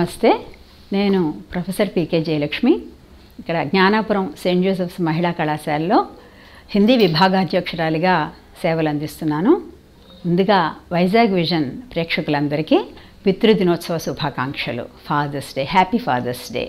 నమస్తే నేను ప్రొఫెసర్ పీకే జయలక్ష్మి ఇక్కడ జ్ఞానాపురం సెయింట్ జోసెఫ్స్ మహిళా కళాశాలలో హిందీ విభాగాధ్యక్షురాలిగా సేవలు అందిస్తున్నాను ముందుగా వైజాగ్ విజన్ ప్రేక్షకులందరికీ పితృదినోత్సవ శుభాకాంక్షలు Father's Day happy Father's Day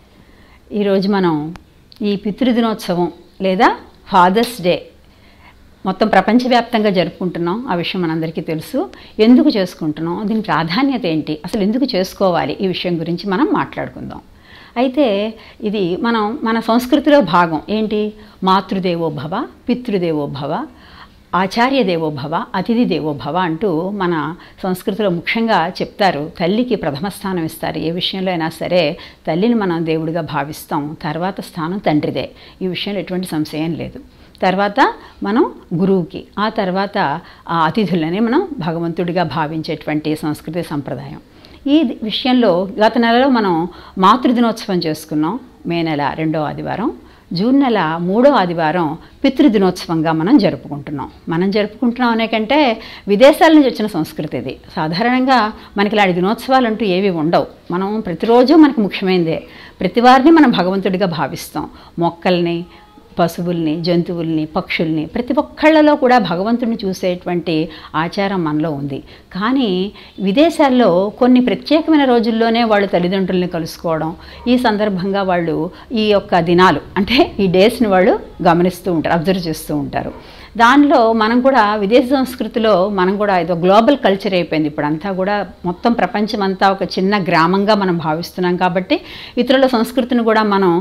ఈరోజు మనం ఈ పితృదినోత్సవం లేదా ఫాదర్స్ డే మొత్తం ప్రపంచవ్యాప్తంగా జరుపుకుంటున్నాం ఆ విషయం మనందరికీ తెలుసు ఎందుకు చేసుకుంటున్నాం దీని ప్రాధాన్యత ఏంటి అసలు ఎందుకు చేసుకోవాలి ఈ విషయం గురించి మనం మాట్లాడుకుందాం అయితే ఇది మనం మన సంస్కృతిలో భాగం ఏంటి మాతృదేవో భవ పితృదేవో భవ ఆచార్య దేవో భవ అతిథి దేవో భవ అంటూ మన సంస్కృతిలో ముఖ్యంగా చెప్తారు తల్లికి ప్రథమ స్థానం ఇస్తారు ఏ విషయంలో అయినా సరే తల్లిని మనం దేవుడిగా భావిస్తాం తర్వాత స్థానం తండ్రిదే ఈ విషయంలో ఎటువంటి సంశయం లేదు తర్వాత మనం గురువుకి ఆ తర్వాత ఆ అతిథులని మనం భగవంతుడిగా భావించేటువంటి సంస్కృతి సంప్రదాయం ఈ విషయంలో గత నెలలో మనం మాతృదినోత్సవం చేసుకున్నాం మే నెల రెండో ఆదివారం జూన్ నెల మూడో ఆదివారం పితృదినోత్సవంగా మనం జరుపుకుంటున్నాం మనం జరుపుకుంటున్నాం అనే కంటే విదేశాల నుంచి వచ్చిన సంస్కృతి ఇది సాధారణంగా మనకి ఇలాంటి దినోత్సవాలు అంటూ ఏవి ఉండవు మనం ప్రతిరోజు మనకు ముఖ్యమైనదే ప్రతి వారిని మనం భగవంతుడిగా భావిస్తాం మొక్కల్ని పశువుల్ని జంతువుల్ని పక్షుల్ని ప్రతి ఒక్కళ్ళలో కూడా భగవంతుడిని చూసేటువంటి ఆచారం మనలో ఉంది కానీ విదేశాల్లో కొన్ని ప్రత్యేకమైన రోజుల్లోనే వాళ్ళు తల్లిదండ్రుల్ని కలుసుకోవడం ఈ సందర్భంగా వాళ్ళు ఈ యొక్క దినాలు అంటే ఈ డేస్ని వాళ్ళు గమనిస్తూ ఉంటారు అబ్జర్వ్ చేస్తూ ఉంటారు దానిలో మనం కూడా విదేశ సంస్కృతిలో మనం కూడా ఇది గ్లోబల్ కల్చర్ అయిపోయింది ఇప్పుడు అంతా కూడా మొత్తం ప్రపంచం అంతా ఒక చిన్న గ్రామంగా మనం భావిస్తున్నాం కాబట్టి ఇతరుల సంస్కృతిని కూడా మనం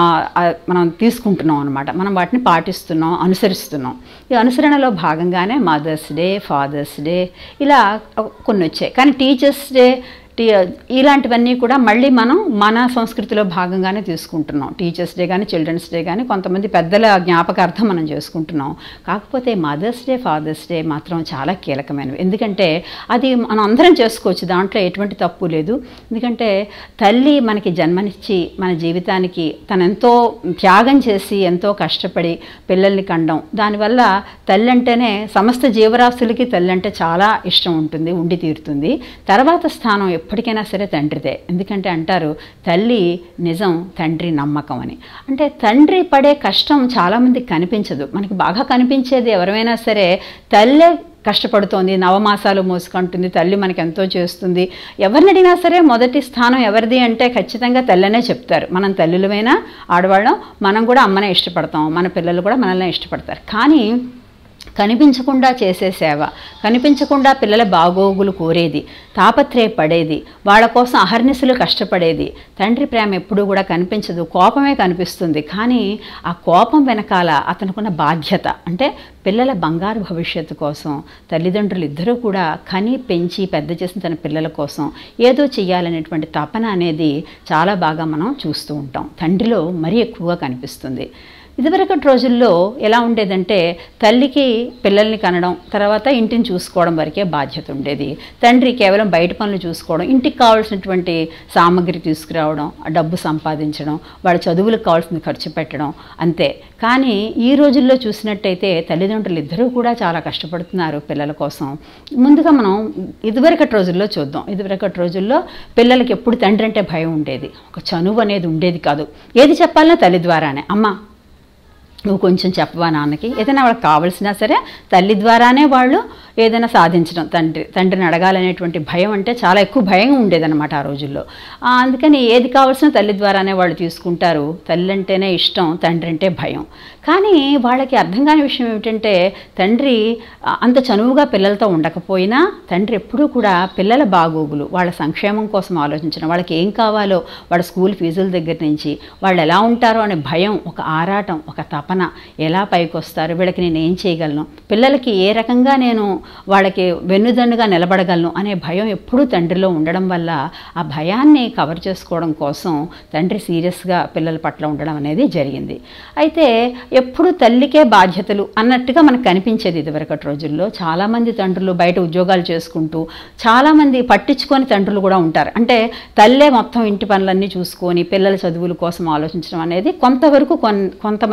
మనం తీసుకుంటున్నాం అనమాట మనం వాటిని పాటిస్తున్నాం అనుసరిస్తున్నాం ఈ అనుసరణలో భాగంగానే మదర్స్ డే ఫాదర్స్ డే ఇలా కొన్ని వచ్చాయి కానీ టీచర్స్ డే టీ ఇలాంటివన్నీ కూడా మళ్ళీ మనం మన సంస్కృతిలో భాగంగానే తీసుకుంటున్నాం టీచర్స్ డే కానీ చిల్డ్రన్స్ డే కానీ కొంతమంది పెద్దల జ్ఞాపకార్థం మనం చేసుకుంటున్నాం కాకపోతే మదర్స్ డే ఫాదర్స్ డే మాత్రం చాలా కీలకమైనవి ఎందుకంటే అది మనం అందరం చేసుకోవచ్చు దాంట్లో ఎటువంటి తప్పు లేదు ఎందుకంటే తల్లి మనకి జన్మనిచ్చి మన జీవితానికి తనెంతో త్యాగం చేసి ఎంతో కష్టపడి పిల్లల్ని కండం దానివల్ల తల్లి అంటేనే సమస్త జీవరాశులకి తల్లి అంటే చాలా ఇష్టం ఉంటుంది ఉండి తీరుతుంది తర్వాత స్థానం ఎప్పటికైనా సరే తండ్రిదే ఎందుకంటే అంటారు తల్లి నిజం తండ్రి నమ్మకం అని అంటే తండ్రి పడే కష్టం చాలామందికి కనిపించదు మనకి బాగా కనిపించేది ఎవరైనా సరే తల్లే కష్టపడుతోంది నవమాసాలు మోసుకుంటుంది తల్లి మనకి ఎంతో చేస్తుంది ఎవరిని అడిగినా సరే మొదటి స్థానం ఎవరిది అంటే ఖచ్చితంగా తల్లనే చెప్తారు మనం తల్లులమైనా ఆడవాళ్ళం మనం కూడా అమ్మనే ఇష్టపడతాం మన పిల్లలు కూడా మనల్ని ఇష్టపడతారు కానీ కనిపించకుండా చేసే సేవ కనిపించకుండా పిల్లల బాగోగులు కోరేది తాపత్రయపడేది వాళ్ళ కోసం అహర్నిశలు కష్టపడేది తండ్రి ప్రేమ ఎప్పుడూ కూడా కనిపించదు కోపమే కనిపిస్తుంది కానీ ఆ కోపం వెనకాల అతనుకున్న బాధ్యత అంటే పిల్లల బంగారు భవిష్యత్తు కోసం తల్లిదండ్రులు ఇద్దరూ కూడా కని పెంచి పెద్ద చేసిన తన పిల్లల కోసం ఏదో చెయ్యాలనేటువంటి తపన అనేది చాలా బాగా మనం చూస్తూ ఉంటాం తండ్రిలో మరీ ఎక్కువగా కనిపిస్తుంది ఇదివరకటి రోజుల్లో ఎలా ఉండేదంటే తల్లికి పిల్లల్ని కనడం తర్వాత ఇంటిని చూసుకోవడం వరకే బాధ్యత ఉండేది తండ్రి కేవలం బయట పనులు చూసుకోవడం ఇంటికి కావాల్సినటువంటి సామాగ్రి తీసుకురావడం డబ్బు సంపాదించడం వాళ్ళ చదువులకు కావాల్సింది ఖర్చు పెట్టడం అంతే కానీ ఈ రోజుల్లో చూసినట్టయితే తల్లిదండ్రులు ఇద్దరూ కూడా చాలా కష్టపడుతున్నారు పిల్లల కోసం ముందుగా మనం ఇదివరకటి రోజుల్లో చూద్దాం ఇదివరకటి రోజుల్లో పిల్లలకి ఎప్పుడు తండ్రి అంటే భయం ఉండేది ఒక చనువు అనేది ఉండేది కాదు ఏది చెప్పాలన్నా తల్లి ద్వారానే అమ్మ నువ్వు కొంచెం చెప్పవా నాన్నకి ఏదైనా వాళ్ళకి కావాల్సినా సరే తల్లి ద్వారానే వాళ్ళు ఏదైనా సాధించడం తండ్రి తండ్రిని అడగాలనేటువంటి భయం అంటే చాలా ఎక్కువ భయం ఉండేదన్నమాట ఆ రోజుల్లో అందుకని ఏది కావాల్సిన తల్లి ద్వారానే వాళ్ళు తీసుకుంటారు తల్లి అంటేనే ఇష్టం తండ్రి అంటే భయం కానీ వాళ్ళకి అర్థం కాని విషయం ఏమిటంటే తండ్రి అంత చనువుగా పిల్లలతో ఉండకపోయినా తండ్రి ఎప్పుడూ కూడా పిల్లల బాగోగులు వాళ్ళ సంక్షేమం కోసం ఆలోచించడం వాళ్ళకి ఏం కావాలో వాళ్ళ స్కూల్ ఫీజుల దగ్గర నుంచి వాళ్ళు ఎలా ఉంటారో అనే భయం ఒక ఆరాటం ఒక తపన ఎలా పైకి వస్తారు వీళ్ళకి నేను ఏం చేయగలను పిల్లలకి ఏ రకంగా నేను వాళ్ళకి వెన్నుదన్నుగా నిలబడగలను అనే భయం ఎప్పుడూ తండ్రిలో ఉండడం వల్ల ఆ భయాన్ని కవర్ చేసుకోవడం కోసం తండ్రి సీరియస్గా పిల్లల పట్ల ఉండడం అనేది జరిగింది అయితే ఎప్పుడు తల్లికే బాధ్యతలు అన్నట్టుగా మనకు కనిపించేది ఇదివరకటి రోజుల్లో చాలామంది తండ్రులు బయట ఉద్యోగాలు చేసుకుంటూ చాలామంది పట్టించుకొని తండ్రులు కూడా ఉంటారు అంటే తల్లే మొత్తం ఇంటి పనులన్నీ చూసుకొని పిల్లల చదువుల కోసం ఆలోచించడం అనేది కొంతవరకు కొన్ కొంతమంది విషయాల్లో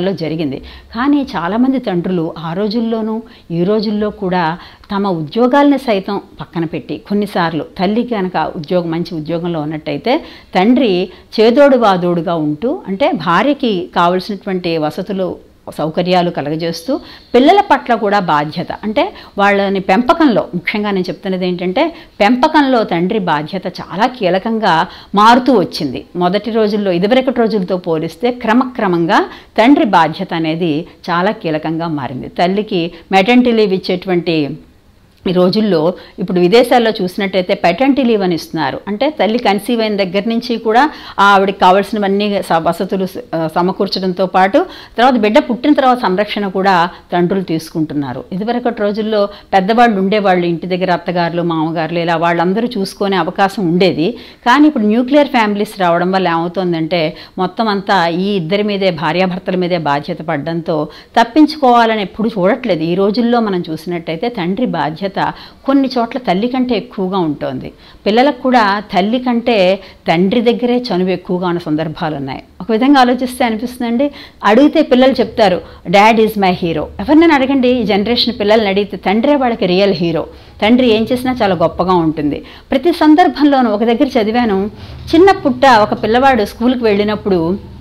కుటుంబాల్లో జరిగింది కానీ చాలామంది తండ్రులు ఆ రోజుల్లోనూ ఈ రోజుల్లో కూడా తమ ఉద్యోగాలను సైతం పక్కన పెట్టి కొన్నిసార్లు తల్లి కనుక ఉద్యోగం మంచి ఉద్యోగంలో ఉన్నట్టయితే తండ్రి చేదోడు వాదోడుగా ఉంటూ అంటే భార్యకి కావలసినటువంటి వసతులు సౌకర్యాలు కలగజేస్తూ పిల్లల పట్ల కూడా బాధ్యత అంటే వాళ్ళని పెంపకంలో ముఖ్యంగా నేను చెప్తున్నది ఏంటంటే పెంపకంలో తండ్రి బాధ్యత చాలా కీలకంగా మారుతూ వచ్చింది మొదటి రోజుల్లో ఇదివరకటి రోజులతో పోలిస్తే క్రమక్రమంగా తండ్రి బాధ్యత అనేది చాలా కీలకంగా మారింది తల్లికి మెటర్నిటీ లీవ్ ఇచ్చేటువంటి ఈ రోజుల్లో ఇప్పుడు విదేశాల్లో చూసినట్టయితే పెటర్నిటీ లీవ్ అని ఇస్తున్నారు అంటే తల్లి కన్సీవ్ అయిన దగ్గర నుంచి కూడా ఆ ఆవిడకి కావాల్సినవన్నీ స- వసతులు స- ఆ, సమకూర్చడంతో పాటు తర్వాత బిడ్డ పుట్టిన తర్వాత సంరక్షణ కూడా తండ్రులు తీసుకుంటున్నారు ఇదివరకటి రోజుల్లో పెద్దవాళ్ళు ఉండేవాళ్ళు ఇంటి దగ్గర అత్తగారులు మామగారులు ఇలా వాళ్ళందరూ చూసుకునే అవకాశం ఉండేది కానీ ఇప్పుడు న్యూక్లియర్ ఫ్యామిలీస్ రావడం వల్ల ఏమవుతుందంటే మొత్తం అంతా ఈ ఇద్దరి మీదే భార్యాభర్తల మీదే బాధ్యత పడడంతో తప్పించుకోవాలని ఎప్పుడు చూడట్లేదు ఈ రోజుల్లో మనం చూసినట్టయితే తండ్రి బాధ్యత కొన్ని చోట్ల తల్లి కంటే ఎక్కువగా ఉంటుంది పిల్లలకు కూడా తల్లి కంటే తండ్రి దగ్గరే చనువు ఎక్కువగా ఉన్న సందర్భాలు ఉన్నాయి ఒక విధంగా ఆలోచిస్తే అనిపిస్తుందండి అడిగితే పిల్లలు చెప్తారు డాడ్ ఈజ్ మై హీరో ఎవరినైనా అడగండి ఈ జనరేషన్ పిల్లల్ని అడిగితే తండ్రే వాళ్ళకి రియల్ హీరో తండ్రి ఏం చేసినా చాలా గొప్పగా ఉంటుంది ప్రతి సందర్భంలోనూ ఒక దగ్గర చదివాను చిన్న పుట్ట ఒక పిల్లవాడు స్కూల్కి వెళ్ళినప్పుడు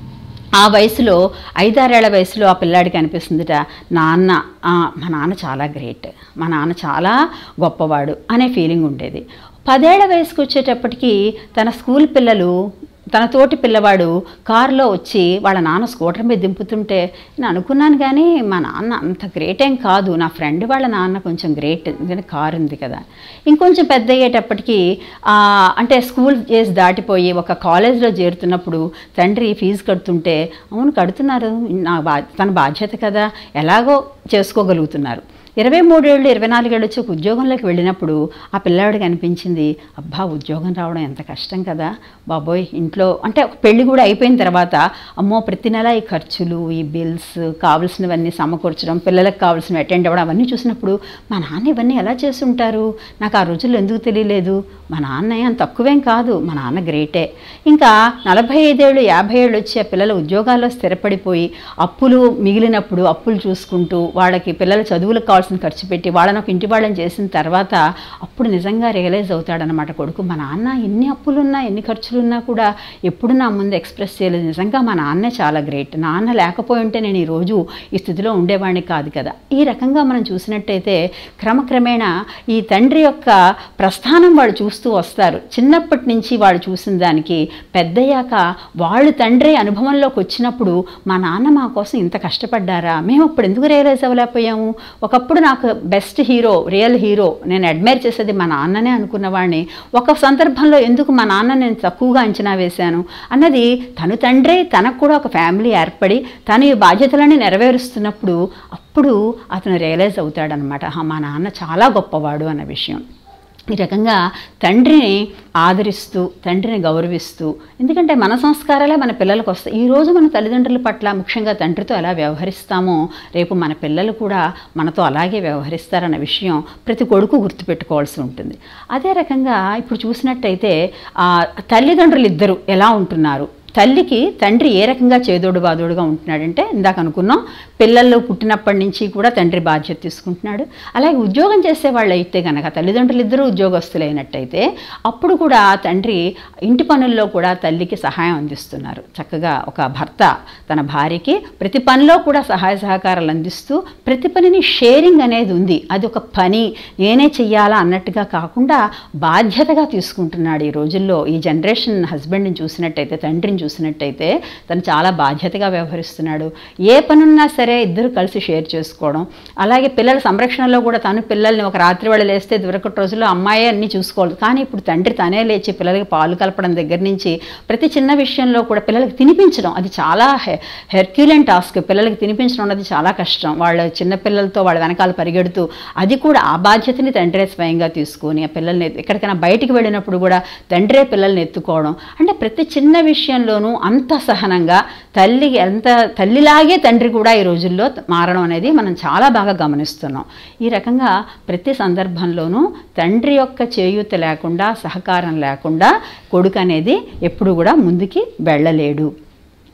ఆ వయసులో ఐదారేళ్ల వయసులో ఆ పిల్లాడికి అనిపిస్తుందిట నాన్న ఆ, మా నాన్న చాలా గ్రేట్ మా నాన్న చాలా గొప్పవాడు అనే ఫీలింగ్ ఉండేది పదేళ్ల వయసుకు వచ్చేటప్పటికి తన స్కూల్ పిల్లలు తన తోటి పిల్లవాడు కారులో వచ్చి వాళ్ళ నాన్న స్కూటర్ మీద దింపుతుంటే నేను అనుకున్నాను కానీ మా నాన్న అంత గ్రేట్ ఏం కాదు నా ఫ్రెండ్ వాళ్ళ నాన్న కొంచెం గ్రేట్ ఎందుకంటే కారు ఉంది కదా ఇంకొంచెం పెద్ద అయ్యేటప్పటికి ఆ, అంటే స్కూల్ చేసి దాటిపోయి ఒక కాలేజ్లో చేరుతున్నప్పుడు తండ్రి ఫీజు కడుతుంటే అవును కడుతున్నారు నా బా తన బాధ్యత కదా ఎలాగో చేసుకోగలుగుతున్నారు ఇరవై మూడేళ్ళు ఇరవై నాలుగేళ్ళు వచ్చి ఒక ఉద్యోగంలోకి వెళ్ళినప్పుడు ఆ పిల్లాడికి అనిపించింది అబ్బా ఉద్యోగం రావడం ఎంత కష్టం కదా బాబోయ్ ఇంట్లో అంటే ఒక పెళ్లి కూడా అయిపోయిన తర్వాత అమ్మో ప్రతి నెల ఈ ఖర్చులు ఈ బిల్స్ కావాల్సినవన్నీ సమకూర్చడం పిల్లలకు కావాల్సినవి అటెండ్ అవ్వడం అవన్నీ చూసినప్పుడు మా నాన్న ఇవన్నీ ఎలా చేస్తుంటారు నాకు ఆ రోజుల్లో ఎందుకు తెలియలేదు మా నాన్న అంత తక్కువేం కాదు మా నాన్న గ్రేటే ఇంకా నలభై ఐదేళ్ళు యాభై ఏళ్ళు వచ్చి ఆ పిల్లల ఉద్యోగాల్లో స్థిరపడిపోయి అప్పులు మిగిలినప్పుడు అప్పులు చూసుకుంటూ వాళ్ళకి పిల్లల చదువులకు కావాల్సిన ఖర్చు పెట్టి వాళ్ళని ఒక ఇంటి వాళ్ళని చేసిన తర్వాత అప్పుడు నిజంగా రియలైజ్ అవుతాడనమాట కొడుకు మా నాన్న ఎన్ని అప్పులున్నా ఎన్ని ఖర్చులున్నా కూడా ఎప్పుడు నా ముందు ఎక్స్ప్రెస్ చేయలేదు నిజంగా మా నాన్నే చాలా గ్రేట్ నాన్న లేకపోయి ఉంటే నేను ఈరోజు ఈ స్థితిలో ఉండేవాడిని కాదు కదా ఈ రకంగా మనం చూసినట్టయితే క్రమక్రమేణా ఈ తండ్రి యొక్క ప్రస్థానం వాళ్ళు చూస్తూ వస్తారు చిన్నప్పటి నుంచి వాళ్ళు చూసిన దానికి పెద్దయ్యాక వాళ్ళు తండ్రి అనుభవంలోకి వచ్చినప్పుడు మా నాన్న మా కోసం ఇంత కష్టపడ్డారా మేము అప్పుడు ఎందుకు రియలైజ్ అవ్వలేకపోయాము ఒకప్పుడు నాకు బెస్ట్ హీరో రియల్ హీరో నేను అడ్మైర్ చేసేది మా నాన్ననే అనుకున్నవాడిని ఒక సందర్భంలో ఎందుకు మా నాన్న నేను తక్కువగా అంచనా వేశాను అన్నది తను తండ్రి తనకు కూడా ఒక ఫ్యామిలీ ఏర్పడి తన ఈ బాధ్యతలన్నీ నెరవేరుస్తున్నప్పుడు అప్పుడు అతను రియలైజ్ అవుతాడనమాట "ఆహా, మా నాన్న చాలా గొప్పవాడు అన్న విషయం ఈ రకంగా తండ్రిని ఆదరిస్తూ తండ్రిని గౌరవిస్తూ ఎందుకంటే మన సంస్కారాలే మన పిల్లలకు వస్తాయి ఈరోజు మన తల్లిదండ్రుల పట్ల ముఖ్యంగా తండ్రితో ఎలా వ్యవహరిస్తామో రేపు మన పిల్లలు కూడా మనతో అలాగే వ్యవహరిస్తారన్న విషయం ప్రతి కొడుకు గుర్తుపెట్టుకోవాల్సి ఉంటుంది అదే రకంగా ఇప్పుడు చూసినట్టయితే ఆ, తల్లిదండ్రులు ఇద్దరు ఎలా ఉంటున్నారు తల్లికి తండ్రి ఏ రకంగా చేదోడు బాదోడుగా ఉంటున్నాడంటే ఇందాక అనుకున్నాం పిల్లలు పుట్టినప్పటి నుంచి కూడా తండ్రి బాధ్యత తీసుకుంటున్నాడు అలాగే ఉద్యోగం చేసే వాళ్ళు అయితే కనుక తల్లిదండ్రులు ఇద్దరు ఉద్యోగస్తులైనట్టయితే అప్పుడు కూడా తండ్రి ఇంటి పనుల్లో కూడా తల్లికి సహాయం అందిస్తున్నారు చక్కగా ఒక భర్త తన భార్యకి ప్రతి పనిలో కూడా సహాయ సహకారాలు అందిస్తూ ప్రతి పనిని షేరింగ్ అనేది ఉంది అది ఒక పని నేనే చెయ్యాలా అన్నట్టుగా కాకుండా బాధ్యతగా తీసుకుంటున్నాడు ఈ రోజుల్లో ఈ జనరేషన్ హస్బెండ్ని చూసినట్టయితే తండ్రిని చూసినట్టయితే తను చాలా బాధ్యతగా వ్యవహరిస్తున్నాడు ఏ పనున్నా సరే ఇద్దరు కలిసి షేర్ చేసుకోవడం అలాగే పిల్లల సంరక్షణలో కూడా తను పిల్లల్ని ఒక రాత్రి వేళ లేస్తే దొరకటి రోజుల్లో అమ్మాయే అన్నీ చూసుకోవాలి కానీ ఇప్పుడు తండ్రి తనే లేచి పిల్లలకి పాలు కలపడం దగ్గర నుంచి ప్రతి చిన్న విషయంలో కూడా పిల్లలకి తినిపించడం అది చాలా హె హెర్క్యులెన్ టాస్క్ పిల్లలకి తినిపించడం అన్నది చాలా కష్టం వాళ్ళ చిన్న పిల్లలతో వాళ్ళ వెనకాల పరిగెడుతూ అది కూడా ఆ బాధ్యతని తండ్రే స్వయంగా తీసుకొని ఆ పిల్లల్ని ఎక్కడికైనా బయటికి వెళ్ళినప్పుడు కూడా తండ్రే పిల్లల్ని ఎత్తుకోవడం అంటే ప్రతి చిన్న విషయంలోనూ అంత సహనంగా తల్లి ఎంత తల్లిలాగే తండ్రి కూడా ఈ రోజుల్లో మారడం అనేది మనం చాలా బాగా గమనిస్తున్నాం ఈ రకంగా ప్రతి సందర్భంలోనూ తండ్రి యొక్క చేయూత లేకుండా సహకారం లేకుండా కొడుకు అనేది ఎప్పుడు కూడా ముందుకి వెళ్ళలేడు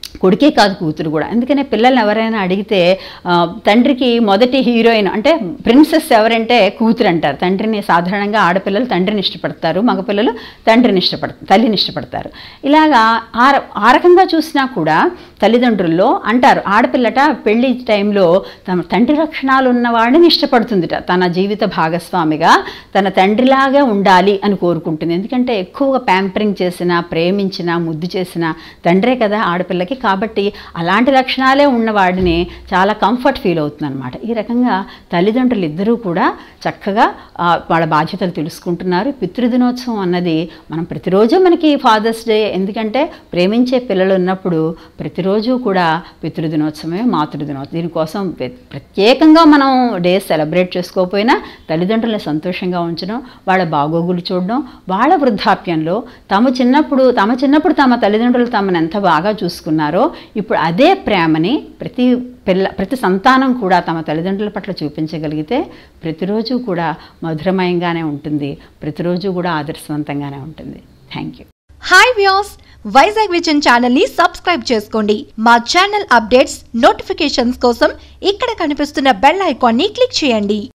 కొడుకే కాదు కూతురు కూడా అందుకనే పిల్లల్ని ఎవరైనా అడిగితే ఆ, తండ్రికి మొదటి హీరోయిన్ అంటే ప్రిన్సెస్ ఎవరంటే కూతురు అంటారు తండ్రిని సాధారణంగా ఆడపిల్లలు తండ్రిని ఇష్టపడతారు మగపిల్లలు తండ్రిని ఇష్టపడతారు తల్లిని ఇష్టపడతారు ఇలాగా ఆ ర- ఆ రకంగా చూసినా కూడా తల్లిదండ్రుల్లో అంటారు ఆడపిల్లట పెళ్లి టైంలో తమ తండ్రి లక్షణాలు ఉన్న వాడిని ఇష్టపడుతుందిట తన జీవిత భాగస్వామిగా తన తండ్రిలాగా ఉండాలి అని కోరుకుంటుంది ఎందుకంటే ఎక్కువగా ప్యాంపరింగ్ చేసిన ప్రేమించిన ముద్దు చేసిన తండ్రే కదా ఆడపిల్లకి కాబట్టి అలాంటి లక్షణాలే ఉన్నవాడిని చాలా కంఫర్ట్ ఫీల్ అవుతుంది అనమాట ఈ రకంగా తల్లిదండ్రులు ఇద్దరూ కూడా చక్కగా ఆ, వాళ్ళ బాధ్యతలు తెలుసుకుంటున్నారు పితృదినోత్సవం అన్నది మనం ప్రతిరోజు మనకి ఫాదర్స్ డే ఎందుకంటే ప్రేమించే పిల్లలు ఉన్నప్పుడు ప్రతిరోజు కూడా పితృదినోత్సవమే మాతృదినోత్సవం దీనికోసం ప్ర- ప్రత్యేకంగా మనం డే సెలబ్రేట్ చేసుకోకపోయినా తల్లిదండ్రులను సంతోషంగా ఉంచడం వాళ్ళ బాగోగులు చూడడం వాళ్ళ వృద్ధాప్యంలో తమ చిన్నప్పుడు తమ చిన్నప్పుడు తమ తల్లిదండ్రులు తమను ఎంత బాగా చూసుకున్నారో ఇప్పుడు అదే ప్రేమని ప్రతి పిల్ల ప్రతి సంతానం కూడా తమ తల్లిదండ్రుల పట్ల చూపించగలిగితే ప్రతిరోజు కూడా మధురమయంగానే ఉంటుంది ప్రతిరోజు కూడా ఆదర్శవంతంగానే ఉంటుంది thank you hi views Vizag vision channel ని సబ్స్క్రైబ్ చేసుకోండి మా ఛానల్ అప్డేట్స్ నోటిఫికేషన్స్ కోసం ఇక్కడ కనిపిస్తున్న బెల్ ఐకాన్ ని క్లిక్ చేయండి